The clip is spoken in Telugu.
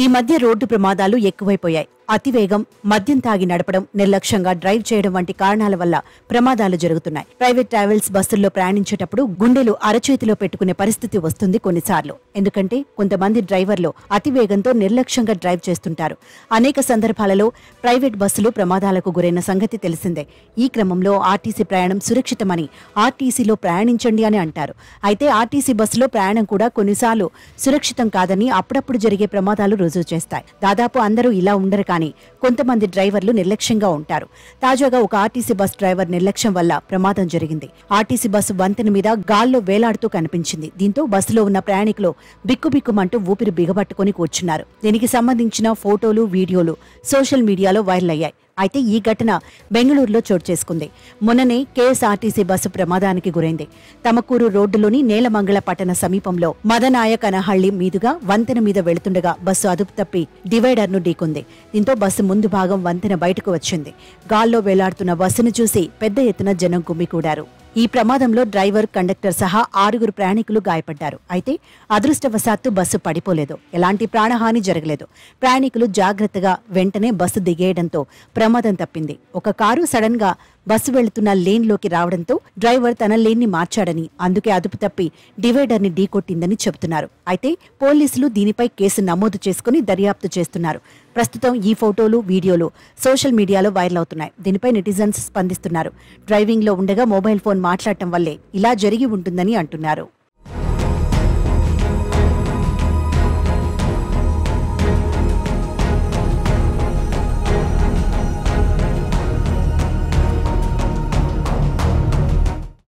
ఈ మధ్య రోడ్డు ప్రమాదాలు ఎక్కువైపోయాయి అతివేగం మద్యం తాగి నడపడం నిర్లక్ష్యంగా డ్రైవ్ చేయడం వంటి కారణాల వల్ల ప్రమాదాలు జరుగుతున్నాయి ప్రైవేట్ ట్రావెల్స్ బస్సుల్లో ప్రయాణించేటప్పుడు గుండెలు అరచేతిలో పెట్టుకునే పరిస్థితి వస్తుంది కొన్నిసార్లు ఎందుకంటే కొంతమంది డ్రైవర్లు అతివేగంతో నిర్లక్ష్యంగా డ్రైవ్ చేస్తుంటారు అనేక సందర్భాలలో ప్రైవేట్ బస్సులు ప్రమాదాలకు గురైన సంగతి తెలిసిందే ఈ క్రమంలో ఆర్టీసీ ప్రయాణం సురక్షితమని ఆర్టీసీలో ప్రయాణించండి అని అంటారు అయితే ఆర్టీసీ బస్సులో ప్రయాణం కూడా కొన్నిసార్లు సురక్షితం కాదని అప్పుడప్పుడు జరిగే ప్రమాదాలు రుజువు చేస్తాయి దాదాపు అందరూ ఇలా ఉండరు కానీ కొంతమంది డ్రైవర్లు నిర్లక్ష్యంగా ఉంటారు తాజాగా ఒక ఆర్టీసీ బస్ డ్రైవర్ నిర్లక్ష్యం వల్ల ప్రమాదం జరిగింది ఆర్టీసీ బస్సు వంతెన మీద గాల్లో వేలాడుతూ కనిపించింది దీంతో బస్సులో ఉన్న ప్రయాణికులు బిక్కుబిక్కుమంటూ ఊపిరి బిగబట్టుకుని కూర్చున్నారు దీనికి సంబంధించిన ఫోటోలు వీడియోలు సోషల్ మీడియాలో వైరల్ అయ్యాయి అయితే ఈ ఘటన బెంగళూరులో చోటు చేసుకుంది మొన్ననే కేఎస్ఆర్టీసీ బస్సు ప్రమాదానికి గురైంది తమకూరు రోడ్డులోని నేలమంగళ పట్టణ సమీపంలో మదనాయకనహళ్లి మీదుగా వంతెన మీద వెళుతుండగా బస్సు అదుపు తప్పి డివైడర్ను ఢీకొంది దీంతో బస్సు ముందు భాగం వంతెన బయటకు వచ్చింది గాల్లో వేలాడుతున్న బస్సును చూసి పెద్ద ఎత్తున జనం గుమ్మికూడారు ఈ ప్రమాదంలో డ్రైవర్ కండక్టర్ సహా ఆరుగురు ప్రయాణికులు గాయపడ్డారు అయితే అదృష్టవశాత్తు బస్సు పడిపోలేదు ఎలాంటి ప్రాణహాని జరగలేదు ప్రయాణికులు జాగ్రత్తగా వెంటనే బస్సు దిగేయడంతో ప్రమాదం తప్పింది ఒక కారు సడన్ గా బస్సు వెళుతున్న లేన్ లోకి రావడంతో డ్రైవర్ తన లేన్ ని మార్చాడని అందుకే అదుపు తప్పి డివైడర్ ని ఢీకొట్టిందని చెబుతున్నారు అయితే పోలీసులు దీనిపై కేసు నమోదు చేసుకుని దర్యాప్తు చేస్తున్నారు ప్రస్తుతం ఈ ఫోటోలు వీడియోలు సోషల్ మీడియాలో వైరల్ అవుతున్నాయి దీనిపై నెటిజన్స్ స్పందిస్తున్నారు డ్రైవింగ్ లో ఉండగా మొబైల్ ఫోన్ మాట్లాడటం వల్లే ఇలా జరిగి ఉంటుందని అంటున్నారు